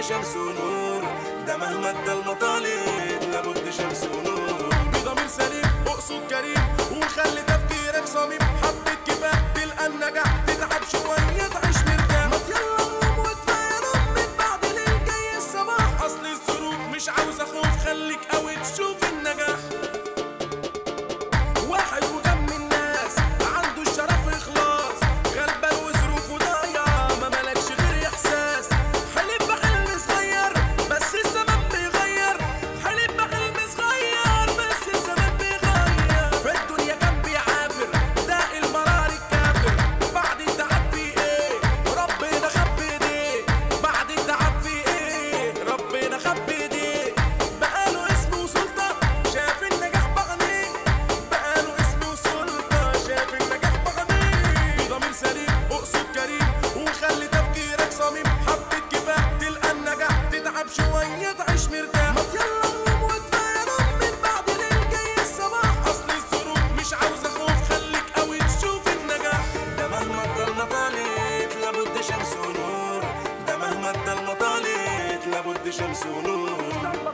شمس ونور ده مهما الضلمة طالت لابد شمس ونور بضمير سليم اقصد كريم وخلي تفكيرك صميم حبة كفاح تلقى النجاح تتعب شوية تعيش مرتاح ما يلا قوم وكفاية نوم من بعد ليل جاي الصباح اصل الظروف مش عاوزة خوف خليك قوي تشوف النجاح واحد وكم من الناس عنده الشرف اخلاص غلبان وظروفه ضايعه ما ملكش غير احساس حلم بحلم صغير بس الزمن بيغير حلم بحلم صغير بس الزمن بيغير في الدنيا كان بيعافر ده المرار الكافر بعد التعب في ايه ربنا خبي ايديه بعد التعب في ايه ربنا خبي ايديه بقاله اسم وسلطه شاف النجاح بغنيه بقاله اسم وسلطة شاف النجاح بغنيه بضمير سليم اقصد كريم وخلي تفكيرك صميم حبة كفاح تلقى النجاح تتعب شوية تعيش مرتاح ما يلا قوم وكفاية نوم من بعد ليل جاي الصباح اصل الظروف مش عاوزة خوف خليك قوي تشوف النجاح ده مهما الضلمة طالت لابد شمس ونور ده مهما الضلمة طالت لابد شمس ونور